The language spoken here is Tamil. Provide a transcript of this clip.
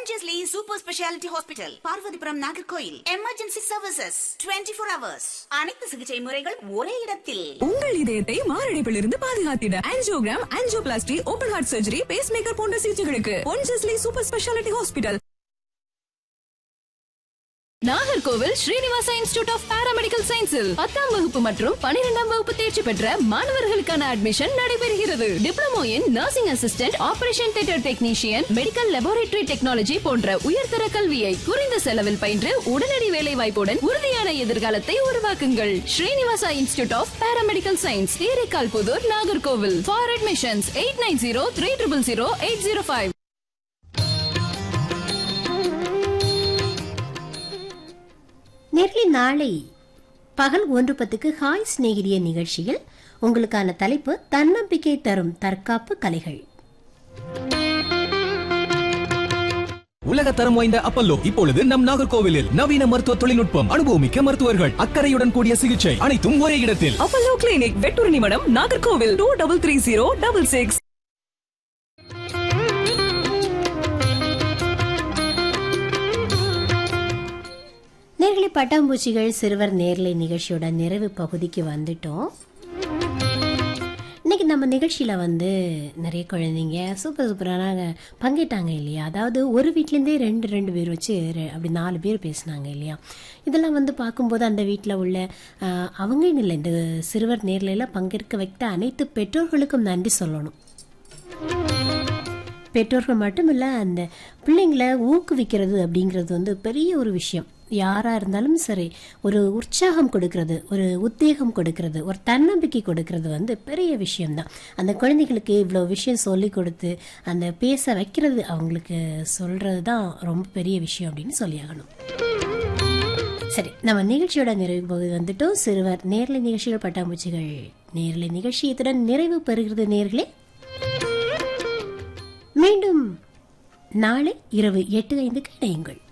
Pondicherry super speciality hospital Parvathipuram Nagercoil emergency services 24 four hours அனைத்து சிகிச்சை முறைகள் ஒரே இடத்தில் உங்கள் இதயத்தை மாரடைப்பிலிருந்து பாதுகாத்திட angiogram angioplasty open heart surgery pacemaker போன்ற சிகிச்சைகளுக்கு Ponjesly super speciality hospital Nagercoil Srinivasa institute of paramedical சயின்ஸில் பத்தாம் வகுப்பு மற்றும் பனிரெண்டாம் வகுப்பு தேர்ச்சி பெற்ற மாணவர்களுக்கான அட்மிஷன் நடைபெறுகிறது diploma in nursing assistant operation theatre technician medical laboratory technology போன்ற உயர்தர கல்வியை குறைந்த செலவில் பயின்று உடனடி வேலை வாய்ப்புடன் உறுதியான எதிர்காலத்தை உருவாக்குங்கள் Srinivasa institute of paramedical science Theraikal Puthur Nagercoil for admissions eight nine zero three triple zero eight zero five நேர்லி நாளை பகல் ஒன்று பத்துக்கு ஹாய் சிநேகிதிய நிகழ்ச்சியில் உங்களுக்கான தலைப்பு தன்னம்பிக்கை தரும் தற்காப்பு கலைகள் உலக தரம் வாய்ந்த அப்பல்லோ இப்பொழுது நம் நாகர்கோவிலில் நவீன மருத்துவ தொழில்நுட்பம் அனுபவமிக்க மருத்துவர்கள் அக்கறையுடன் கூடிய சிகிச்சை அனைத்தும் ஒரே இடத்தில் Apollo clinic Vettoornimadam Nagercoil two double three zero double six நேர்களை பட்டாம்பூச்சிகள் சிறுவர் நேர்லை நிகழ்ச்சியோட நிறைவு பகுதிக்கு வந்துட்டோம் இன்னைக்கு நம்ம நிகழ்ச்சியில வந்து நிறைய குழந்தைங்க சூப்பர் சூப்பரான பங்கேற்றாங்க இல்லையா அதாவது ஒரு வீட்லேருந்தே ரெண்டு ரெண்டு பேர் வச்சு ரெ- அப்படி நாலு பேர் பேசினாங்க இல்லையா இதெல்லாம் வந்து பார்க்கும்போது அந்த வீட்டில் உள்ள ஆஹ், அவங்கன்னு இல்லை இந்த சிறுவர் நேர்லையில் பங்கேற்க வைத்த அனைத்து பெற்றோர்களுக்கும் நன்றி சொல்லணும் பெற்றோர்கள் மட்டும் இல்லை அந்த பிள்ளைங்களை ஊக்குவிக்கிறது அப்படிங்கிறது வந்து பெரிய ஒரு விஷயம் யாராக இருந்தாலும் சரி ஒரு உற்சாகம் கொடுக்கறது ஒரு உத்வேகம் கொடுக்கறது ஒரு தன்னம்பிக்கை கொடுக்கறது வந்து பெரிய விஷயம்தான் அந்த குழந்தைகளுக்கு இவ்வளோ விஷயம் சொல்லி கொடுத்து அந்த பேச வைக்கிறது அவங்களுக்கு சொல்கிறது தான் ரொம்ப பெரிய விஷயம் அப்படின்னு சொல்லியாகணும் சரி நம்ம நிகழ்ச்சியோட நிறைவு பகுதி வந்துட்டோம் சிறுவர் நேர்லை நிகழ்ச்சிகள் பட்டாம்பூச்சிகள் நேர்லை நிகழ்ச்சி இத்துடன் நிறைவு பெறுகிறது நேர்களே மீண்டும் நாளை இரவு எட்டு ஐந்துக்கு இணையுங்கள்